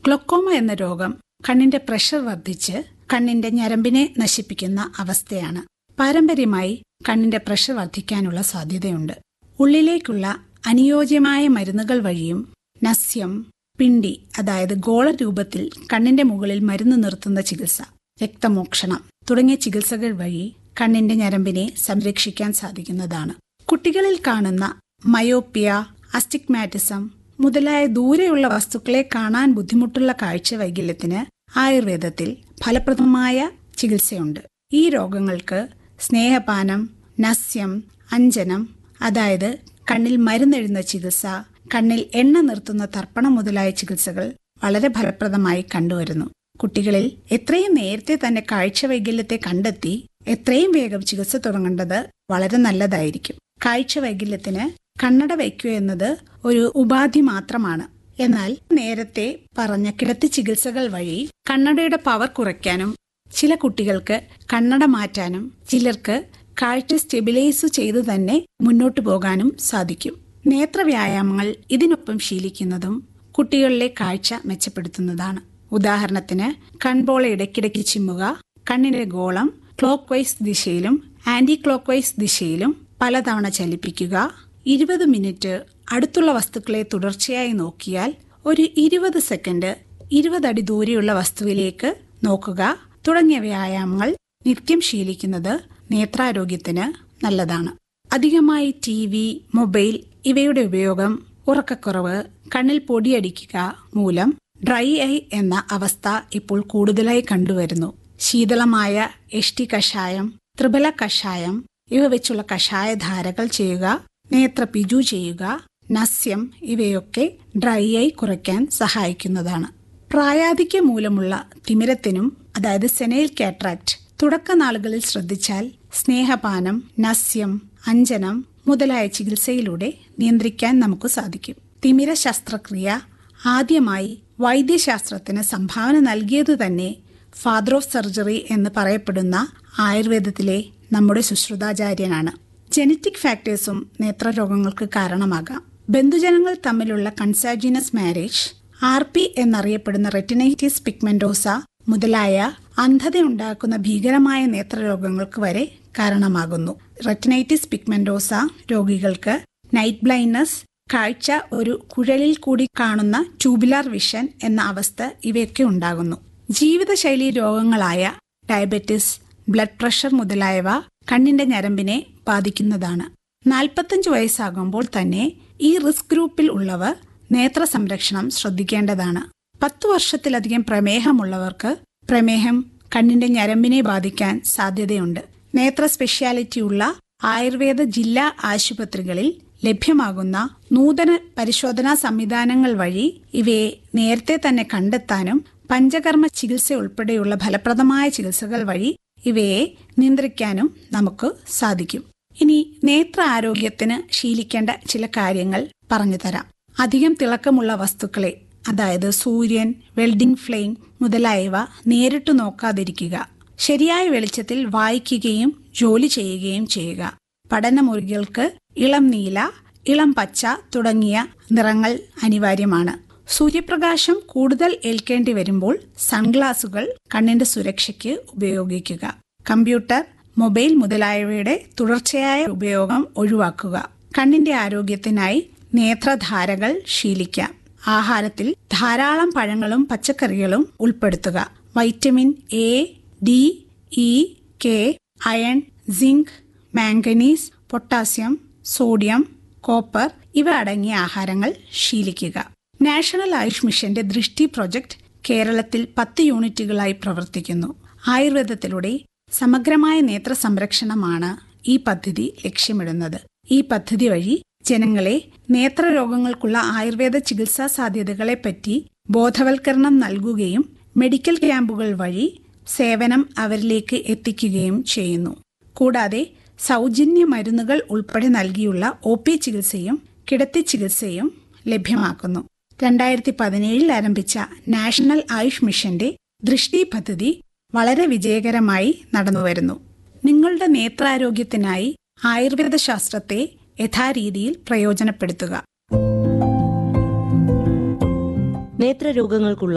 ഗ്ലൊക്കോമ എന്ന രോഗം കണ്ണിന്റെ പ്രഷർ വർദ്ധിച്ച് കണ്ണിന്റെ ഞരമ്പിനെ നശിപ്പിക്കുന്ന അവസ്ഥയാണ് പാരമ്പര്യമായി കണ്ണിന്റെ പ്രഷർ വർദ്ധിക്കാനുള്ള സാധ്യതയുണ്ട് ഉള്ളിലേക്കുള്ള അനുയോജ്യമായ മരുന്നുകൾ വഴിയും നസ്യം പിണ്ടി അതായത് ഗോള രൂപത്തിൽ കണ്ണിന്റെ മുകളിൽ മരുന്ന് നിർത്തുന്ന ചികിത്സ രക്തമോക്ഷണം തുടങ്ങിയ ചികിത്സകൾ വഴി കണ്ണിന്റെ ഞരമ്പിനെ സംരക്ഷിക്കാൻ സാധിക്കുന്നതാണ് കുട്ടികളിൽ കാണുന്ന മയോപ്പിയ അസ്റ്റിഗ്മാറ്റിസം മുതലായ ദൂരെയുള്ള വസ്തുക്കളെ കാണാൻ ബുദ്ധിമുട്ടുള്ള കാഴ്ച വൈകല്യത്തിന് ആയുർവേദത്തിൽ ഫലപ്രദമായ ചികിത്സയുണ്ട് ഈ രോഗങ്ങൾക്ക് സ്നേഹപാനം നസ്യം അഞ്ജനം അതായത് കണ്ണിൽ മരുന്നെഴുന്ന ചികിത്സ കണ്ണിൽ എണ്ണ നിർത്തുന്ന തർപ്പണം മുതലായ ചികിത്സകൾ വളരെ ഫലപ്രദമായി കണ്ടുവരുന്നു കുട്ടികളിൽ എത്രയും നേരത്തെ തന്നെ കാഴ്ച വൈകല്യത്തെ കണ്ടെത്തി എത്രയും വേഗം ചികിത്സ തുടങ്ങേണ്ടത് വളരെ നല്ലതായിരിക്കും കാഴ്ച വൈകല്യത്തിന് കണ്ണട വയ്ക്കുക എന്നത് ഒരു ഉപാധി മാത്രമാണ് എന്നാൽ നേരത്തെ പറഞ്ഞ കിടത്തി ചികിത്സകൾ വഴി കണ്ണടയുടെ പവർ കുറയ്ക്കാനും ചില കുട്ടികൾക്ക് കണ്ണട മാറ്റാനും ചിലർക്ക് കാഴ്ച സ്റ്റെബിലൈസ് ചെയ്തു തന്നെ മുന്നോട്ടു പോകാനും സാധിക്കും നേത്രവ്യായാമങ്ങൾ ഇതിനൊപ്പം ശീലിക്കുന്നതും കുട്ടികളിലെ കാഴ്ച മെച്ചപ്പെടുത്തുന്നതാണ് ഉദാഹരണത്തിന് കൺപോള ഇടയ്ക്കിടയ്ക്ക് ചിമ്മുക കണ്ണിന്റെ ഗോളം ക്ലോക്ക് വൈസ് ദിശയിലും ആന്റി ക്ലോക്ക് വൈസ് ദിശയിലും പലതവണ ചലിപ്പിക്കുക ഇരുപത് മിനിറ്റ് അടുത്തുള്ള വസ്തുക്കളെ തുടർച്ചയായി നോക്കിയാൽ ഒരു ഇരുപത് സെക്കൻഡ് ഇരുപതടി ദൂരെയുള്ള വസ്തുവിലേക്ക് നോക്കുക തുടങ്ങിയ വ്യായാമങ്ങൾ നിത്യം ശീലിക്കുന്നത് നേത്രാരോഗ്യത്തിന് നല്ലതാണ് അധികമായി ടി വി മൊബൈൽ ഇവയുടെ ഉപയോഗം ഉറക്കക്കുറവ് കണ്ണിൽ പൊടിയടിക്കുക മൂലം ഡ്രൈ ഐ എന്ന അവസ്ഥ ഇപ്പോൾ കൂടുതലായി കണ്ടുവരുന്നു ശീതളമായ എഷ്ടി കഷായം ത്രിബല കഷായം ഇവ വെച്ചുള്ള കഷായ ധാരകൾ ചെയ്യുക നേത്ര പിജു ചെയ്യുക നസ്യം ഇവയൊക്കെ ഡ്രൈ ഐ കുറയ്ക്കാൻ സഹായിക്കുന്നതാണ് പ്രായാധിക്യം മൂലമുള്ള തിമിരത്തിനും അതായത് സെനൈൽ കാട്രാക്ട് തുടക്കനാളുകളിൽ ശ്രദ്ധിച്ചാൽ സ്നേഹപാനം നസ്യം അഞ്ജനം മുതലായ ചികിത്സയിലൂടെ നിയന്ത്രിക്കാൻ നമുക്ക് സാധിക്കും തിമിര ശസ്ത്രക്രിയ ആദ്യമായി വൈദ്യശാസ്ത്രത്തിന് സംഭാവന നൽകിയത് തന്നെ ഫാദർ ഓഫ് സർജറി എന്ന് പറയപ്പെടുന്ന ആയുർവേദത്തിലെ നമ്മുടെ സുശ്രുതാചാര്യനാണ് ജനറ്റിക് ഫാക്ടേഴ്സും നേത്രരോഗങ്ങൾക്ക് കാരണമാകാം ബന്ധുജനങ്ങൾ തമ്മിലുള്ള കൺസാജിനസ് മാരേജ് ആർ പി എന്നറിയപ്പെടുന്ന റെറ്റിനൈറ്റിസ് പിഗ്മെന്റോസ മുതലായ അന്ധതയുണ്ടാക്കുന്ന ഭീകരമായ നേത്രരോഗങ്ങൾക്ക് വരെ കാരണമാകുന്നു റെറ്റിനൈറ്റിസ് പിഗ്മെന്റോസ രോഗികൾക്ക് നൈറ്റ് ബ്ലൈൻഡ്നസ് കാഴ്ച ഒരു കുഴലിൽ കൂടി കാണുന്ന ട്യൂബുലാർ വിഷൻ എന്ന അവസ്ഥ ഇവയൊക്കെ ഉണ്ടാകുന്നു ജീവിതശൈലി രോഗങ്ങളായ ഡയബറ്റിസ് ബ്ലഡ് പ്രഷർ മുതലായവ കണ്ണിന്റെ ഞരമ്പിനെ ബാധിക്കുന്നതാണ് നാൽപ്പത്തഞ്ച് വയസ്സാകുമ്പോൾ തന്നെ ഈ റിസ്ക് ഗ്രൂപ്പിൽ ഉള്ളവർ നേത്ര സംരക്ഷണം ശ്രദ്ധിക്കേണ്ടതാണ് പത്തു വർഷത്തിലധികം പ്രമേഹമുള്ളവർക്ക് പ്രമേഹം കണ്ണിന്റെ ഞരമ്പിനെ ബാധിക്കാൻ സാധ്യതയുണ്ട് നേത്ര സ്പെഷ്യാലിറ്റി ഉള്ള ആയുർവേദ ജില്ലാ ആശുപത്രികളിൽ ലഭ്യമാകുന്ന നൂതന പരിശോധനാ സംവിധാനങ്ങൾ വഴി ഇവയെ നേരത്തെ തന്നെ കണ്ടെത്താനും പഞ്ചകർമ്മ ചികിത്സ ഉൾപ്പെടെയുള്ള ഫലപ്രദമായ ചികിത്സകൾ വഴി ഇവയെ നിയന്ത്രിക്കാനും നമുക്ക് സാധിക്കും ഇനി നേത്ര ആരോഗ്യത്തിന് ശീലിക്കേണ്ട ചില കാര്യങ്ങൾ പറഞ്ഞു തരാം അധികം തിളക്കമുള്ള വസ്തുക്കളെ അതായത് സൂര്യൻ വെൽഡിംഗ് ഫ്ലെയിം മുതലായവ നേരിട്ട് നോക്കാതിരിക്കുക ശരിയായ വെളിച്ചത്തിൽ വായിക്കുകയും ജോലി ചെയ്യുകയും ചെയ്യുക പഠനമുറികൾക്ക് ഇളം നീല ഇളം പച്ച തുടങ്ങിയ നിറങ്ങൾ അനിവാര്യമാണ് സൂര്യപ്രകാശം കൂടുതൽ ഏൽക്കേണ്ടി വരുമ്പോൾ സൺഗ്ലാസുകൾ കണ്ണിന്റെ സുരക്ഷയ്ക്ക് ഉപയോഗിക്കുക കമ്പ്യൂട്ടർ മൊബൈൽ മുതലായവയുടെ തുടർച്ചയായ ഉപയോഗം ഒഴിവാക്കുക കണ്ണിന്റെ ആരോഗ്യത്തിനായി നേത്രധാരകൾ ശീലിക്കാം ആഹാരത്തിൽ ധാരാളം പഴങ്ങളും പച്ചക്കറികളും ഉൾപ്പെടുത്തുക vitamin A D E K iron zinc manganese potassium sodium copper ഇവ അടങ്ങിയ ആഹാരങ്ങൾ ശീലിക്കുക നാഷണൽ ആയുഷ് മിഷന്റെ ദൃഷ്ടി പ്രൊജക്ട് കേരളത്തിൽ പത്ത് യൂണിറ്റുകളായി പ്രവർത്തിക്കുന്നു ആയുർവേദത്തിലൂടെ സമഗ്രമായ നേത്ര സംരക്ഷണമാണ് ഈ പദ്ധതി ലക്ഷ്യമിടുന്നത് ഈ പദ്ധതി വഴി ജനങ്ങളെ നേത്രരോഗങ്ങൾക്കുള്ള ആയുർവേദ ചികിത്സാ സാധ്യതകളെപ്പറ്റി ബോധവൽക്കരണം നൽകുകയും മെഡിക്കൽ ക്യാമ്പുകൾ വഴി സേവനം അവരിലേക്ക് എത്തിക്കുകയും ചെയ്യുന്നു കൂടാതെ സൗജന്യ മരുന്നുകൾ ഉൾപ്പെടെ നൽകിയുള്ള ഒ പി ചികിത്സയും കിടത്തി ചികിത്സയും ലഭ്യമാക്കുന്നു രണ്ടായിരത്തി പതിനേഴിൽ ആരംഭിച്ച നാഷണൽ ആയുഷ് മിഷന്റെ ദൃഷ്ടി പദ്ധതി വളരെ വിജയകരമായി നടന്നുവരുന്നു നിങ്ങളുടെ നേത്രാരോഗ്യത്തിനായി ആയുർവേദ ശാസ്ത്രത്തെ യഥാരീതിയിൽ പ്രയോജനപ്പെടുത്തുക നേത്രരോഗങ്ങൾക്കുള്ള